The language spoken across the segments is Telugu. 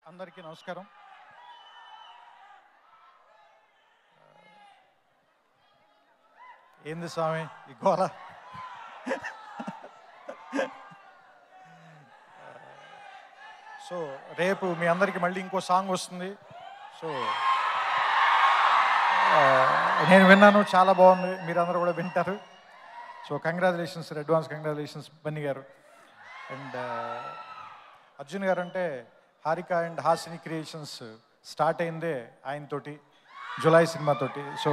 అందరికీ నమస్కారం ఏంది స్వామి ఈ గోల సో రేపు మీ అందరికీ మళ్ళీ ఇంకో సాంగ్ వస్తుంది సో ఆ, నేను విన్నాను చాలా బాగుంది మీరందరూ కూడా వింటారు so congratulations advance congratulations Bunny garu and Arjun garu అంటే Harika and Haasini creations start అయిందే ఆయనతోటి జులై సినిమాతోటి సో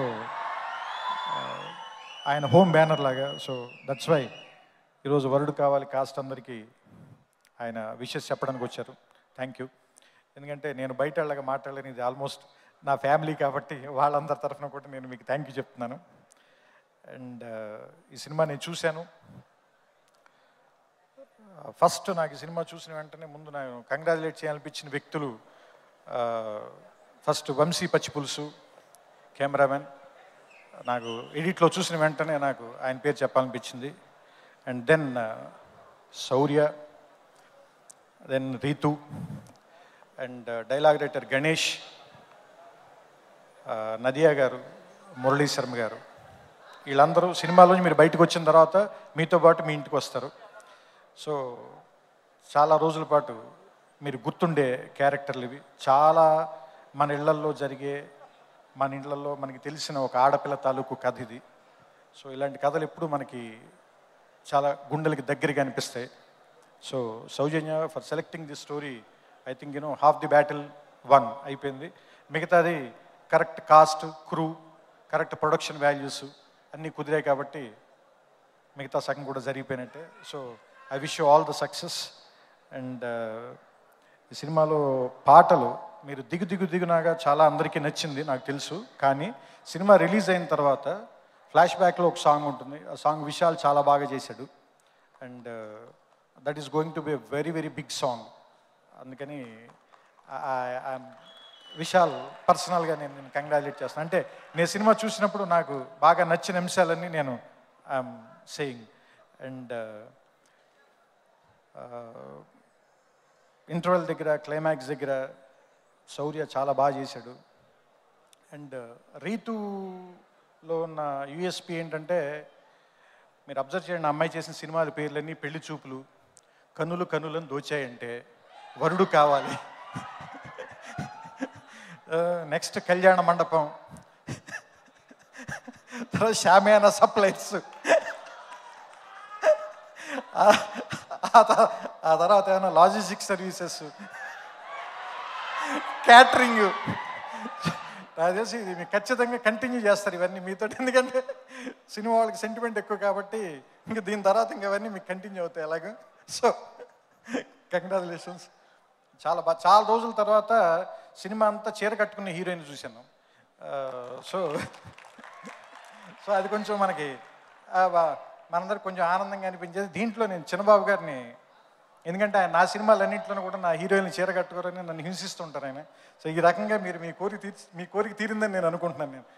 ఆయన హోమ్ బ్యానర్ లాగా సో దట్స్ వై ఈరోజు వరుడు కావాలి కాస్ట్ అందరికీ ఆయన విషెస్ చెప్పడానికి వచ్చారు థ్యాంక్ యూ ఎందుకంటే నేను బయట వాళ్ళగా మాట్లాడలేని ఇది ఆల్మోస్ట్ నా ఫ్యామిలీ కాబట్టి వాళ్ళందరి తరఫున కూడా నేను మీకు థ్యాంక్ యూ చెప్తున్నాను అండ్ ఈ సినిమా నేను చూశాను ఫస్ట్ నాకు ఈ సినిమా చూసిన వెంటనే ముందు నేను కంగ్రాచులేట్ చేయాలనిపించిన వ్యక్తులు ఫస్ట్ వంశీ పచ్చిపులుసు కెమెరామెన్ నాకు ఎడిట్లో చూసిన వెంటనే నాకు ఆయన పేరు చెప్పాలనిపించింది and then Shourya then Ritu and dialogue writer Ganesh Nadiya garu Murali Sharma గారు వీళ్ళందరూ సినిమాలోంచి మీరు బయటకు వచ్చిన తర్వాత మీతో పాటు మీ ఇంటికి వస్తారు సో చాలా రోజుల పాటు మీరు గుర్తుండే క్యారెక్టర్లు ఇవి చాలా మన ఇళ్లల్లో జరిగే మన ఇళ్లలో మనకి తెలిసిన ఒక ఆడపిల్ల తాలూకు కథ ఇది సో ఇలాంటి కథలు ఎప్పుడు మనకి చాలా గుండెలకి దగ్గరగా అనిపిస్తాయి so Soujanya for selecting the story I think you know half the battle won అయిపోయింది మిగతాది correct cast crew correct production values అన్నీ కుదిరాయి కాబట్టి మిగతా సగం కూడా జరిగిపోయినట్టే so I wish you all the success and ఈ సినిమాలో పాటలు మీరు దిగు దిగు దిగునాగా చాలా అందరికీ నచ్చింది నాకు తెలుసు కానీ సినిమా రిలీజ్ అయిన తర్వాత ఫ్లాష్ బ్యాక్లో ఒక సాంగ్ ఉంటుంది ఆ సాంగ్ విశాల్ చాలా బాగా చేశాడు and that is going to be very very big song అందుకని ఐఎమ్ విశాల్ పర్సనల్గా నేను నేను కంగ్రాచులేట్ చేస్తాను అంటే నేను సినిమా చూసినప్పుడు నాకు బాగా నచ్చిన అంశాలన్నీ నేను ఐఎమ్ సేయింగ్ అండ్ ఇంటర్వెల్ దగ్గర క్లైమాక్స్ దగ్గర శౌర్య చాలా బాగా చేశాడు అండ్ రీతులో ఉన్న యూఎస్పి ఏంటంటే మీరు అబ్జర్వ్ చేయండి ఆ అమ్మాయి చేసిన సినిమాల పేర్లన్నీ పెళ్లి చూపులు కన్నులు కన్నులను దోచాయంటే వరుడు కావాలి నెక్స్ట్ కళ్యాణ మండపం తర్వాత షామియానా సప్లైస్ ఆ తర్వాత ఏమైనా లాజిస్టిక్ సర్వీసెస్ క్యాటరింగ్ నాకు తెలిసి ఇది మీకు ఖచ్చితంగా కంటిన్యూ చేస్తారు ఇవన్నీ మీతో ఎందుకంటే సినిమా వాళ్ళకి సెంటిమెంట్ ఎక్కువ కాబట్టి ఇంకా దీని తర్వాత ఇంకా ఇవన్నీ మీకు కంటిన్యూ అవుతాయి ఎలాగో సో కంగ్రాచులేషన్స్ చాలా బాగా చాలా రోజుల తర్వాత సినిమా అంతా చీర కట్టుకున్న హీరోయిన్ చూశాను సో సో అది కొంచెం మనకి ఆ, బా- మనందరికి కొంచెం ఆనందంగా అనిపించేది దీంట్లో నేను చిన్నబాబు గారిని ఎందుకంటే ఆయన నా సినిమాలన్నింటిలోనూ కూడా నా హీరోయిన్ చీర కట్టుకోరని నన్ను హింసిస్తుంటారు ఆయన సో ఈ రకంగా మీరు మీ కోరిక తీర్చి మీ కోరిక తీరిందని నేను అనుకుంటున్నాను నేను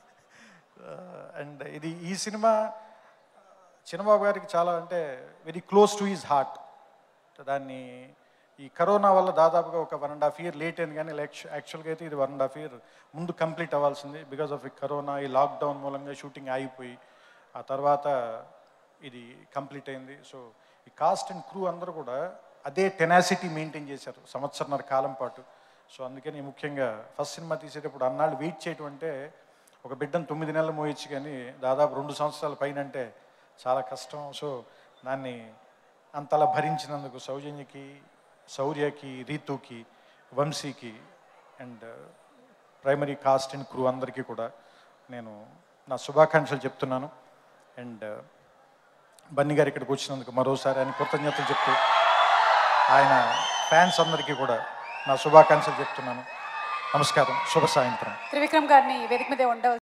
అండ్ ఇది ఈ సినిమా చిన్నబాబు గారికి చాలా అంటే very close to his heart దాన్ని ఈ కరోనా వల్ల దాదాపుగా ఒక one and half year late అయింది కానీ యాక్చువల్గా అయితే ఇది వన్ అండ్ హాఫ్ ఇయర్ ముందు కంప్లీట్ అవ్వాల్సింది బికాస్ ఆఫ్ ఈ కరోనా ఈ లాక్డౌన్ మూలంగా షూటింగ్ ఆగిపోయి ఆ తర్వాత ఇది కంప్లీట్ అయింది సో ఈ కాస్ట్ అండ్ క్రూ అందరూ కూడా అదే టెనాసిటీ మెయింటైన్ చేశారు సంవత్సరన్నర కాలం పాటు సో అందుకని ముఖ్యంగా ఫస్ట్ సినిమా తీసేటప్పుడు అన్నాళ్ళు వెయిట్ చేయటం అంటే ఒక బిడ్డను తొమ్మిది నెలలు మోయొచ్చు కానీ దాదాపు రెండు సంవత్సరాల పైన అంటే చాలా కష్టం సో దాన్ని అంతలా భరించినందుకు సౌజన్యకి శౌర్యకి రీతుకి వంశీకి and primary cast and crew అందరికీ కూడా నేను నా శుభాకాంక్షలు చెప్తున్నాను అండ్ బన్నీ గారు ఇక్కడికి వచ్చినందుకు మరోసారి ఆయన కృతజ్ఞతలు చెప్తూ ఆయన ఫ్యాన్స్ అందరికీ కూడా నా శుభాకాంక్షలు చెప్తున్నాను నమస్కారం శుభ సాయంత్రం త్రివిక్రమ్ గారిని వేదిక మీద ఉండవలసి